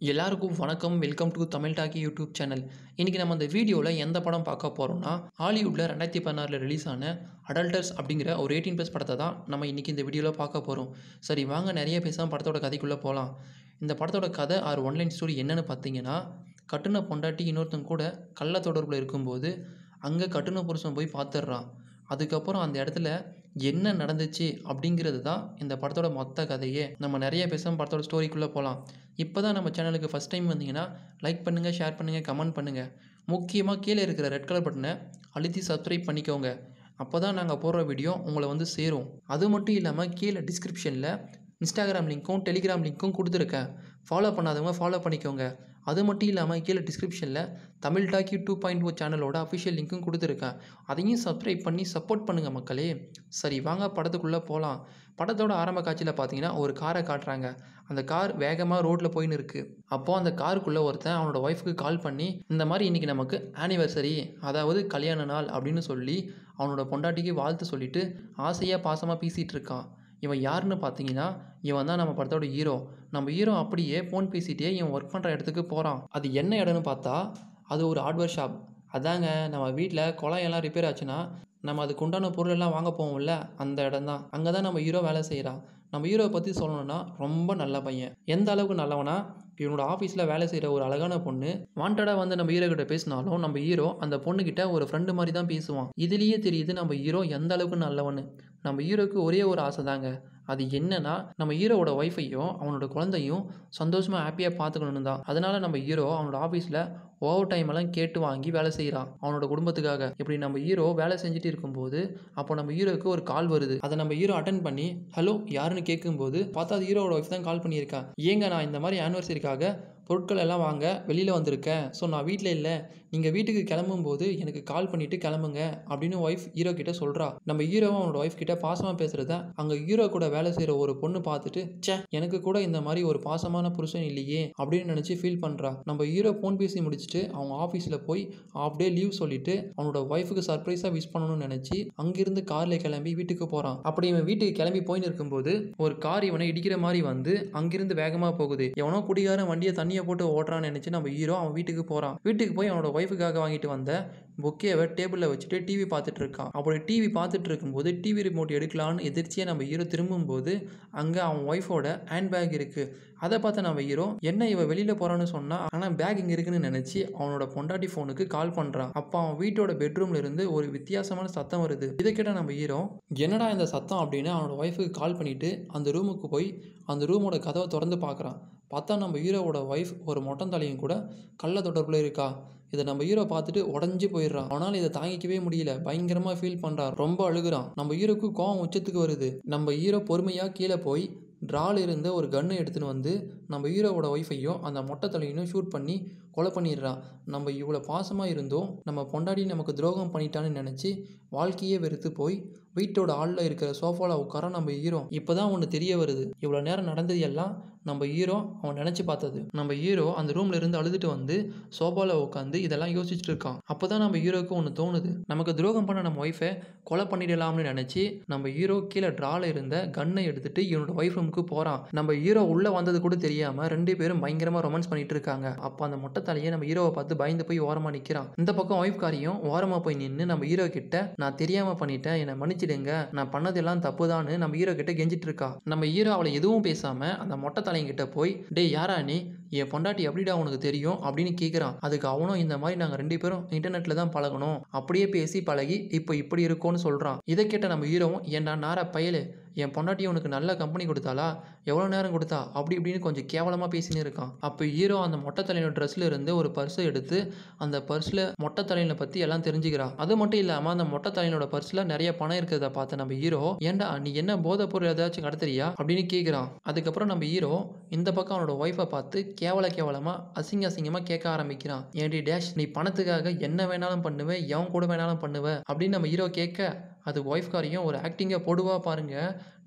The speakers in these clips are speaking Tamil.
எல்லாருக்கும் வணக்கம் welcome to Tamil talky YouTube channel இன்றைக்கி நம்ம இந்த வீடியோவில் எந்த படம் பார்க்க போகிறோம்னா ஹாலிவுட்டில் ரெண்டாயிரத்தி பதினாறில் ரிலீஸ் ஆன அடல்டர்ஸ் அப்படிங்கிற ஒரு எயிட்டீன் ப்ளஸ் படத்தை தான் நம்ம இன்றைக்கி இந்த வீடியோவில் பார்க்க போகிறோம் சரி வாங்க நிறைய பேசாமல் படத்தோட கதைக்குள்ளே போகலாம் இந்த படத்தோட கதை ஆர் ஒன்லைன் ஸ்டோரி என்னென்னு பார்த்தீங்கன்னா கட்டுன பொண்டாட்டி இன்னொருத்தங்க கூட கள்ள தொடர்பில் இருக்கும்போது அங்கே கட்டுன புருஷன் போய் பார்த்துடுறான் அதுக்கப்புறம் அந்த இடத்துல என்ன நடந்துச்சு அப்படிங்கிறது தான் இந்த படத்தோட மொத்த கதையே நம்ம நிறைய பேசாமல் படத்தோட ஸ்டோரிக்குள்ளே போகலாம் இப்போ தான் நம்ம சேனலுக்கு ஃபஸ்ட் டைம் வந்தீங்கன்னா லைக் பண்ணுங்கள் ஷேர் பண்ணுங்கள் கமெண்ட் பண்ணுங்கள் முக்கியமாக கீழே இருக்கிற ரெட் கலர் பட்டனை அழுத்தி சப்ஸ்கிரைப் பண்ணிக்கோங்க அப்போ தான் நாங்கள் போடுற வீடியோ உங்களை வந்து சேரும் அது மட்டும் இல்லாமல் கீழே டிஸ்கிரிப்ஷனில் இன்ஸ்டாகிராம் லிங்க்கும் டெலிகிராம் லிங்க்கும் கொடுத்துருக்கேன் ஃபாலோ பண்ணாதவங்க ஃபாலோ பண்ணிக்கோங்க அது மட்டும் இல்லாமல் கீழே டிஸ்கிரிப்ஷனில் Tamil talky two point O சேனலோட அஃபிஷியல் லிங்க்கும் கொடுத்துருக்கேன் அதையும் சப்ஸ்கிரைப் பண்ணி சப்போர்ட் பண்ணுங்கள் மக்களே சரி வாங்க படத்துக்குள்ளே போகலாம் படத்தோட ஆரம்ப காட்சியில் பார்த்தீங்கன்னா ஒரு காரை காட்டுறாங்க அந்த கார் வேகமாக ரோட்டில் போயின்னு இருக்குது அப்போது அந்த காருக்குள்ளே ஒருத்தன் அவனோட ஒய்ஃபுக்கு கால் பண்ணி இந்த மாதிரி இன்றைக்கி நமக்கு ஆனிவர்சரி அதாவது கல்யாண நாள் அப்படின்னு சொல்லி அவனோட பொண்டாட்டிக்கு வாழ்த்து சொல்லிட்டு ஆசையாக பாசமாக பேசிகிட்டு இருக்கான் இவன் யாருன்னு பார்த்தீங்கன்னா இவன் தான் நம்ம படத்தோட ஹீரோ நம்ம ஹீரோ அப்படியே ஃபோன் பேசிகிட்டே இவன் ஒர்க் பண்ணுற இடத்துக்கு போகிறான் அது என்ன இடம்னு பார்த்தா அது ஒரு ஹார்ட்வேர் ஷாப் அதாங்க நம்ம வீட்டில் குழாயெல்லாம் ரிப்பேர் ஆச்சுன்னா நம்ம அதுக்கு உண்டான பொருள் எல்லாம் வாங்க போவோம்ல அந்த இடம் தான் அங்கே தான் நம்ம ஹீரோ வேலை செய்கிறான் நம்ம ஹீரோவை பற்றி சொல்லணும்னா ரொம்ப நல்ல பையன் எந்த அளவுக்கு நல்லவனா இவனோட ஆஃபீஸில் வேலை செய்கிற ஒரு அழகான பொண்ணு வாண்டடாக வந்து நம்ம ஹீரோ கிட்ட பேசினாலும் நம்ம ஹீரோ அந்த பொண்ணுக்கிட்ட ஒரு ஃப்ரெண்டு மாதிரி தான் பேசுவான் இதுலேயே தெரியுது நம்ம ஹீரோ எந்த அளவுக்கு நல்லவன்னு நம்ம ஹீரோக்கு ஒரே ஒரு ஆசை தாங்க அது என்னன்னா நம்ம ஹீரோவோட ஒய்ஃபையும் அவனோட குழந்தையும் சந்தோஷமாக ஹாப்பியாக பார்த்துக்கணுன்னு தான் அதனால நம்ம ஹீரோ அவனோட ஆஃபீஸில் ஓவர் டைம் எல்லாம் கேட்டு வாங்கி வேலை செய்கிறான் அவனோட குடும்பத்துக்காக இப்படி நம்ம ஹீரோ வேலை செஞ்சுட்டு இருக்கும்போது அப்போ நம்ம ஹீரோக்கு ஒரு கால் வருது அதை நம்ம ஹீரோ அட்டன் பண்ணி ஹலோ யாருன்னு கேட்கும்போது பார்த்தா அது ஹீரோவோட ஒய்ஃப் தான் கால் பண்ணியிருக்கா ஏங்க நான் இந்த மாதிரி ஆனிவர்சரிக்காக பொருட்கள் எல்லாம் வாங்க வெளியில் வந்திருக்கேன் ஸோ நான் வீட்டில் இல்லை நீங்கள் வீட்டுக்கு கிளம்பும்போது எனக்கு கால் பண்ணிவிட்டு கிளம்புங்க அப்படின்னு ஒய்ஃப் ஹீரோ கிட்ட சொல்கிறா நம்ம ஹீரோவும் அவனோட ஒய்ஃப் கிட்ட பாசமாக பேசுகிறத அங்கே ஹீரோ கூட வேலை செய்கிற ஒரு பொண்ணு பார்த்துட்டு ச்சே எனக்கு கூட இந்த மாதிரி ஒரு பாசமான புருஷன் இல்லையே அப்படின்னு நினச்சி ஃபீல் பண்ணுறா நம்ம ஹீரோ ஃபோன் பேசி முடிச்சுட்டு அவங்க ஆஃபீஸில் போய் ஆஃப் டே லீவ் சொல்லிட்டு அவனோட ஒய்ஃபுக்கு சர்ப்ரைஸாக விஷ் பண்ணணும்னு நினச்சி அங்கிருந்து காரில் கிளம்பி வீட்டுக்கு போகிறான் அப்படி இவன் வீட்டுக்கு கிளம்பி போயின்னு இருக்கும்போது ஒரு கார் இவனை இடிக்கிற மாதிரி வந்து அங்கிருந்து வேகமாக போகுது எவனோ குடிகாரன் வண்டியை தண்ணியை போட்டு ஓட்டுறான்னு நினச்சி நம்ம ஹீரோ அவன் வீட்டுக்கு போகிறான் வீட்டுக்கு போய் அவனோட ஒய்ஃபுக்காக வாங்கிட்டு வந்த பொக்கேவை டேபிளில் வச்சுட்டு டிவி பார்த்துட்டு இருக்கான் அப்படி டிவி பார்த்துட்டு இருக்கும்போது டிவி ரிமோட் எடுக்கலான்னு எதிர்ச்சியாக நம்ம ஹீரோ திரும்பும்போது அங்கே அவன் ஒய்ஃபோட ஹேண்ட் பேக் இருக்குது அதை பார்த்த நம்ம ஹீரோ என்ன இவ வெளியில் போகிறான்னு சொன்னால் ஆனால் பேக் இங்கே இருக்குன்னு நினச்சி அவனோட பொண்டாட்டி ஃபோனுக்கு கால் பண்ணுறான் அப்போ அவன் வீட்டோட பெட்ரூம்ல இருந்து ஒரு வித்தியாசமான சத்தம் வருது இதை கேட்ட நம்ம ஹீரோ என்னடா இந்த சத்தம் அப்படின்னு அவனோட ஒய்ஃபுக்கு கால் பண்ணிட்டு அந்த ரூமுக்கு போய் அந்த ரூமோட கதவை திறந்து பார்க்குறான் பார்த்தா நம்ம ஹீரோவோட ஒய்ஃப் ஒரு மொட்டந்தலையும் கூட கள்ள தொடர்பில் இருக்கா இதை நம்ம ஹீரோ பார்த்துட்டு உடஞ்சி போயிடுறான் அவனால் இதை தாங்கிக்கவே முடியல பயங்கரமாக ஃபீல் பண்ணுறான் ரொம்ப அழுகுறான் நம்ம ஹீரோக்கு கோவம் உச்சத்துக்கு வருது நம்ம ஹீரோ பொறுமையாக கீழே போய் ட்ரால் இருந்த ஒரு கன்னை எடுத்துன்னு வந்து நம்ம ஹீரோவோட ஒய்ஃபையும் அந்த மொட்டை தலையையும் ஷூட் பண்ணி கொலை பண்ணிடுறான் நம்ம இவ்வளோ பாசமாக இருந்தோம் நம்ம பொண்டாடி நமக்கு துரோகம் பண்ணிட்டான்னு நினச்சி வாழ்க்கையே வெறுத்து போய் வீட்டோட ஆளில் இருக்கிற சோஃபாவில் உட்கார நம்ம ஹீரோ இப்போ தான் ஒன்று தெரிய வருது இவ்வளோ நேரம் நடந்தது எல்லாம் நம்ம ஹீரோ அவன் நினச்சி பார்த்தது நம்ம ஹீரோ அந்த ரூமில் இருந்து அழுதுட்டு வந்து சோஃபாவில் உட்காந்து இதெல்லாம் யோசிச்சுட்டு இருக்கான் அப்போ தான் நம்ம ஹீரோக்கு ஒன்று தோணுது நமக்கு துரோகம் பண்ண நம்ம ஒய்ஃபை கொலை பண்ணிடலாம்னு நினச்சி நம்ம ஹீரோ கீழே ட்ரால இருந்த கன்னை எடுத்துட்டு இவனோட ஒய்ஃப் ரூமுக்கு போகிறான் நம்ம ஹீரோ உள்ளே வந்தது கூட தெரியாமல் ரெண்டு பேரும் பயங்கரமாக ரொமான்ஸ் பண்ணிட்டு இருக்காங்க அப்போ அந்த மொட்டை தலையை நம்ம ஹீரோவை பார்த்து பயந்து போய் ஓரமாக நிற்கிறான் இந்த பக்கம் ஒய்ஃப் காரியம் ஓரமாக போய் நின்று நம்ம ஹீரோ கிட்ட நான் தெரியாமல் பண்ணிட்டேன் என்னை மன்னிச்சிடுங்க நான் பண்ணதெல்லாம் தப்புதான்னு நம்ம ஹீரோ கிட்ட கெஞ்சிட்டு இருக்கா நம்ம ஹீரோ அவளை எதுவும் பேசாமல் அந்த மொட்டை தலையங்கிட்ட போய் டேய் யாரா நீ என் பொண்டாட்டி எப்படிடா உனக்கு தெரியும் அப்படின்னு கேட்குறான் அதுக்கு அவனும் இந்த மாதிரி நாங்கள் ரெண்டு பேரும் இன்டர்நெட்டில் தான் பழகணும் அப்படியே பேசி பழகி இப்போ இப்படி இருக்கோன்னு சொல்கிறான் இதை கேட்ட நம்ம ஹீரோவும் ஏன்டா நார பயலு என் பொண்டாட்டி உனக்கு நல்ல கம்பெனி கொடுத்தாளா எவ்வளோ நேரம் கொடுத்தா அப்படி இப்படின்னு கொஞ்சம் கேவலமாக பேசின்னு இருக்கான் அப்போ ஹீரோ அந்த மொட்டை தலையின ட்ரெஸ்ஸில் இருந்து ஒரு பர்ஸை எடுத்து அந்த பர்ஸில் மொட்டை தலையினை பற்றி எல்லாம் தெரிஞ்சுக்கிறான் அது மட்டும் இல்லாமல் அந்த மொட்டை தலையினோட பர்ஸில் நிறைய பணம் இருக்கிறத பார்த்த நம்ம ஹீரோ ஏன்டா நீ என்ன போதைப் பொருள் ஏதாச்சும் கடத்துறியா அப்படின்னு கேட்குறான் அதுக்கப்புறம் நம்ம ஹீரோ இந்த பக்கம் அவனோட ஒய்ஃபை பார்த்து கேவல கேவலமாக அசிங்க அசிங்கமாக கேட்க ஆரம்பிக்கிறான் ஏன்டி டேஷ் நீ பணத்துக்காக என்ன வேணாலும் பண்ணுவேன் எவன் கூட வேணாலும் பண்ணுவ அப்படின்னு நம்ம ஹீரோ கேட்க அது ஒய்ஃப்காரையும் ஒரு ஆக்டிங்கை போடுவா பாருங்க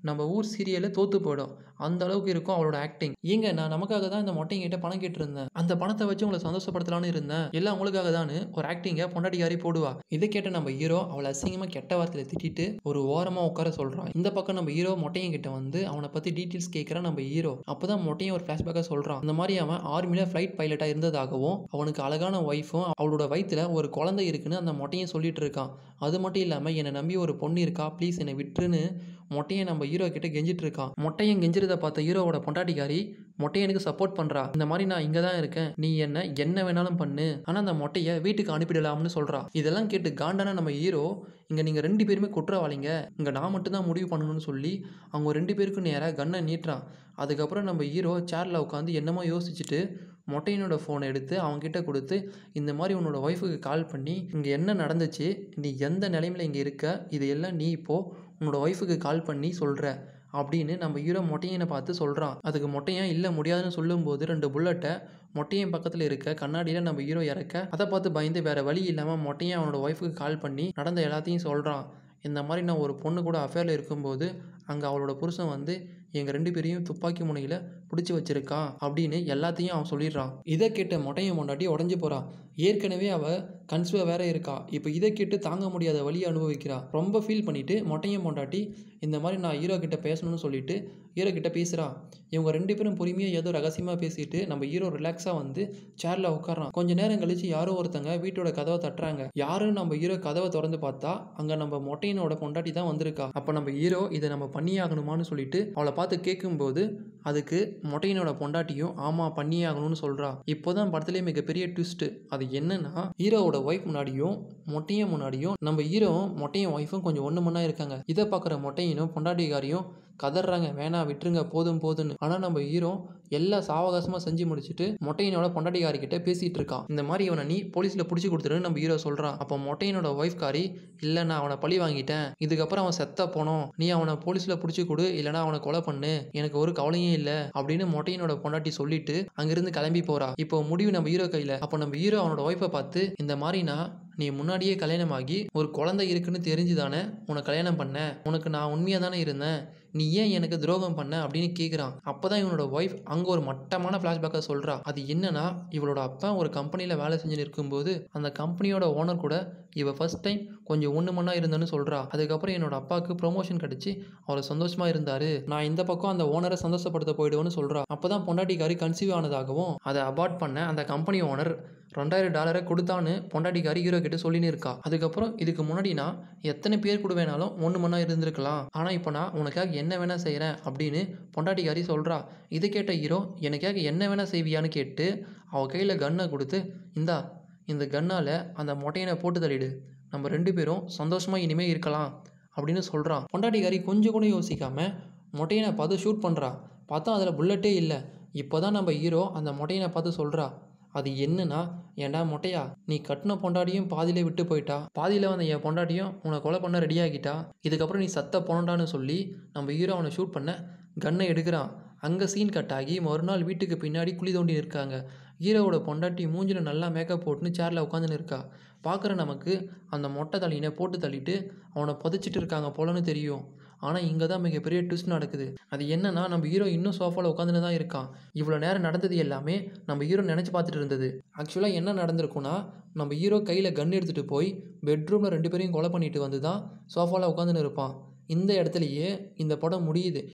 நம்ம ஊர் சீரியலே தோத்து போயிடும் அந்த அளவுக்கு இருக்கும் அவளோட ஆக்டிங் ஏங்க நான் நமக்காக தான் இந்த மொட்டைங்கிட்ட பணம் கேட்டிருந்தேன் அந்த பணத்தை வச்சு உங்களை சந்தோஷப்படுத்தலாம்னு இருந்தேன் எல்லாம் உங்களுக்காக தான் ஒரு ஆக்டிங்கை பொண்டாட்டிக்காரி போடுவா இதை கேட்ட நம்ம ஹீரோ அவளை அசிங்கமாக கெட்ட வார்த்தையில திட்டிட்டு ஒரு ஓரமாக உட்கார சொல்கிறான் இந்த பக்கம் நம்ம ஹீரோ மொட்டையன் கிட்ட வந்து அவனை பற்றி டீட்டெயில்ஸ் கேட்குறான் நம்ம ஹீரோ அப்போ தான் மொட்டையன் ஒரு ஃப்ளாஷ்பேக்காக சொல்கிறான் இந்த மாதிரி அவன் ஆர்மியில் ஃப்ளைட் பைலட்டாக இருந்ததாகவும் அவனுக்கு அழகான ஒய்ஃபும் அவளோட வயித்துல ஒரு குழந்தை இருக்குன்னு அந்த மொட்டையன் சொல்லிட்டு இருக்கான் அது மட்டும் இல்லாமல் என்னை நம்பி ஒரு பொண்ணு இருக்கா ப்ளீஸ் என்னை விட்டுருன்னு மொட்டையன் நம்ம ஹீரோ கிட்ட கெஞ்சிட்டு இருக்கான் மொட்டையன் கெஞ்சிறத பார்த்த ஹீரோவோட பொண்டாட்டிக்காரி மொட்டையனுக்கு சப்போர்ட் பண்ணுறா இந்த மாதிரி நான் இங்கே தான் இருக்கேன் நீ என்ன என்ன வேணாலும் பண்ணு ஆனால் அந்த மொட்டையை வீட்டுக்கு அனுப்பிடலாம்னு சொல்கிறா இதெல்லாம் கேட்டு காண்டான நம்ம ஹீரோ இங்கே நீங்கள் ரெண்டு பேருமே குற்றவாளிங்க இங்கே நான் மட்டும்தான் முடிவு பண்ணணும்னு சொல்லி அவங்க ரெண்டு பேருக்கும் நேராக கன்னை நீட்டுறான் அதுக்கப்புறம் நம்ம ஹீரோ சேரில் உட்காந்து என்னமோ யோசிச்சுட்டு மொட்டையனோட ஃபோனை எடுத்து அவன்கிட்ட கொடுத்து இந்த மாதிரி உன்னோட ஒய்ஃபுக்கு கால் பண்ணி இங்கே என்ன நடந்துச்சு நீ எந்த நிலைமையில் இங்கே இருக்க இது எல்லாம் நீ இப்போது உன்னோட ஒய்ஃபுக்கு கால் பண்ணி சொல்கிற அப்படின்னு நம்ம ஹீரோ மொட்டையனை பார்த்து சொல்கிறான் அதுக்கு மொட்டையன் இல்லை முடியாதுன்னு சொல்லும்போது ரெண்டு புல்லட்டை மொட்டையன் பக்கத்தில் இருக்க கண்ணாடியில் நம்ம ஹீரோ இறக்க அதை பார்த்து பயந்து வேற வழி இல்லாமல் மொட்டையன் அவனோட ஒய்ஃபுக்கு கால் பண்ணி நடந்த எல்லாத்தையும் சொல்கிறான் இந்த மாதிரி நான் ஒரு பொண்ணு கூட அஃபேரில் இருக்கும்போது அங்கே அவளோட புருஷன் வந்து எங்கள் ரெண்டு பேரையும் துப்பாக்கி முனையில் பிடிச்சி வச்சிருக்கான் அப்படின்னு எல்லாத்தையும் அவன் சொல்லிடுறான் இதை கேட்ட மொட்டையன் பொண்டாட்டி உடஞ்சி போகிறான் ஏற்கனவே அவள் கன்சிவாக வேற இருக்கா இப்போ இதை கேட்டு தாங்க முடியாத வழியை அனுபவிக்கிறா ரொம்ப ஃபீல் பண்ணிட்டு மொட்டையன் பொண்டாட்டி இந்த மாதிரி நான் ஹீரோ கிட்ட பேசணும்னு சொல்லிட்டு ஹீரோ கிட்ட பேசுகிறா இவங்க ரெண்டு பேரும் பொறுமையாக ஏதோ ரகசியமாக பேசிட்டு நம்ம ஹீரோ ரிலாக்ஸாக வந்து சேரில் உட்காரான் கொஞ்ச நேரம் கழிச்சு யாரோ ஒருத்தங்க வீட்டோட கதவை தட்டுறாங்க யாரும் நம்ம ஹீரோ கதவை திறந்து பார்த்தா அங்கே நம்ம மொட்டையனோட பொண்டாட்டி தான் வந்திருக்கா அப்போ நம்ம ஹீரோ இதை நம்ம பண்ணியே ஆகணுமான்னு சொல்லிட்டு அவளை பார்த்து கேட்கும்போது அதுக்கு மொட்டையனோட பொண்டாட்டியும் ஆமாம் பண்ணியே ஆகணும்னு சொல்கிறா இப்போதான் படத்துலேயே மிகப்பெரிய ட்விஸ்ட்டு அது என்னன்னா ஹீரோவோட ஒய்ஃப் முன்னாடியும் மொட்டையன் முன்னாடியும் நம்ம ஹீரோவும் மொட்டையன் ஒய்ஃபும் கொஞ்சம் ஒன்று மண்ணா இருக்காங்க இதை பார்க்குற மொட்டையனும் பொண்டாட்டிக்காரியும் கதறாங்க வேணாம் விட்டுருங்க போதும் போதும்னு ஆனால் நம்ம ஹீரோ எல்லா சாவகாசமாக செஞ்சு முடிச்சுட்டு மொட்டையனோட பொண்டாட்டிக்காரி கிட்ட பேசிட்டு இருக்கான் இந்த மாதிரி இவனை நீ போலீஸில் பிடிச்சி கொடுத்துருன்னு நம்ம ஹீரோ சொல்கிறான் அப்போ மொட்டையனோட ஒய்ஃப் காரி இல்லை நான் அவனை பழி வாங்கிட்டேன் இதுக்கப்புறம் அவன் செத்த போனோம் நீ அவனை போலீஸில் பிடிச்சி கொடு இல்லைனா அவனை கொலை பண்ணு எனக்கு ஒரு கவலையும் இல்லை அப்படின்னு மொட்டையனோட பொண்டாட்டி சொல்லிட்டு அங்கிருந்து கிளம்பி போறா இப்போ முடிவு நம்ம ஹீரோ கையில் அப்போ நம்ம ஹீரோ அவனோட ஒய்ஃபை பார்த்து இந்த மாதிரி நான் நீ முன்னாடியே கல்யாணமாகி ஒரு குழந்தை இருக்குன்னு தெரிஞ்சு தானே உன்னை கல்யாணம் பண்ண உனக்கு நான் உண்மையாக தானே இருந்தேன் நீ ஏன் எனக்கு துரோகம் பண்ண அப்படின்னு கேட்குறான் அப்போ தான் இவனோட ஒய்ஃப் அங்கே ஒரு மட்டமான ஃப்ளாஷ்பேக்கை சொல்கிறா அது என்னன்னா இவளோட அப்பா ஒரு கம்பெனியில் வேலை செஞ்சு இருக்கும்போது அந்த கம்பெனியோட ஓனர் கூட இவ ஃபர்ஸ்ட் டைம் கொஞ்சம் ஒன்று மண்ணா இருந்தேன்னு சொல்கிறா அதுக்கப்புறம் என்னோட அப்பாவுக்கு ப்ரொமோஷன் கிடச்சி அவர் சந்தோஷமாக இருந்தார் நான் இந்த பக்கம் அந்த ஓனரை சந்தோஷப்படுத்த போயிடுவேன்னு சொல்கிறா அப்போ தான் பொண்டாட்டிக்காரி கன்சீவ் ஆனதாகவும் அதை அபார்ட் பண்ண அந்த கம்பெனி ஓனர் ரெண்டாயிரம் டாலரை கொடுத்தான்னு பொண்டாட்டிக்காரி ஹீரோ கிட்ட சொல்லின்னு இருக்கா அதுக்கப்புறம் இதுக்கு முன்னாடி நான் எத்தனை பேர் கூட வேணாலும் ஒன்று மணி நேரம் இருந்திருக்கலாம் ஆனால் இப்போ நான் உனக்காக என்ன வேணால் செய்கிறேன் அப்படின்னு பொண்டாட்டிக்காரி சொல்கிறா இதை கேட்ட ஹீரோ எனக்காக என்ன வேணால் செய்வியான்னு கேட்டு அவள் கையில் கன்னை கொடுத்து இந்தா இந்த கன்னால் அந்த மொட்டையனை போட்டு தள்ளிடு நம்ம ரெண்டு பேரும் சந்தோஷமாக இனிமேல் இருக்கலாம் அப்படின்னு சொல்கிறான் பொண்டாட்டிக்காரி கொஞ்சம் கூட யோசிக்காமல் மொட்டையனை பார்த்து ஷூட் பண்ணுறா பார்த்தா அதில் புல்லட்டே இல்லை இப்போ தான் நம்ம ஹீரோ அந்த மொட்டையனை பார்த்து சொல்கிறா அது என்னன்னா ஏன்டா மொட்டையா நீ கட்டின பொண்டாட்டியும் பாதியிலே விட்டு போயிட்டா பாதியில் வந்த என் பொண்டாட்டியும் உன்னை கொலை பண்ண ரெடியாகிட்டா இதுக்கப்புறம் நீ சத்த போனடான்னு சொல்லி நம்ம ஹீரோ அவனை ஷூட் பண்ண கன்னை எடுக்கிறான் அங்கே சீன் கட் ஆகி மறுநாள் வீட்டுக்கு பின்னாடி குழி தோண்டி நிற்காங்க ஹீரோவோட பொண்டாட்டி மூஞ்சில நல்லா மேக்கப் போட்டுன்னு சேரில் உட்காந்துன்னு இருக்கா பார்க்குற நமக்கு அந்த மொட்டை தலையினை போட்டு தள்ளிட்டு அவனை புதைச்சிட்டு இருக்காங்க போலன்னு தெரியும் ஆனால் இங்கே தான் மிகப்பெரிய ட்விஸ்ட் நடக்குது அது என்னன்னா நம்ம ஹீரோ இன்னும் சோஃபாவில் உட்காந்துன்னு தான் இருக்கான் இவ்வளோ நேரம் நடந்தது எல்லாமே நம்ம ஹீரோ நினச்சி பார்த்துட்டு இருந்தது ஆக்சுவலாக என்ன நடந்திருக்குன்னா நம்ம ஹீரோ கையில் கன் எடுத்துகிட்டு போய் பெட்ரூமில் ரெண்டு பேரையும் கொலை பண்ணிட்டு வந்து தான் சோஃபாவில் உட்காந்துன்னு இருப்பான் இந்த இடத்துலையே இந்த படம் முடியுது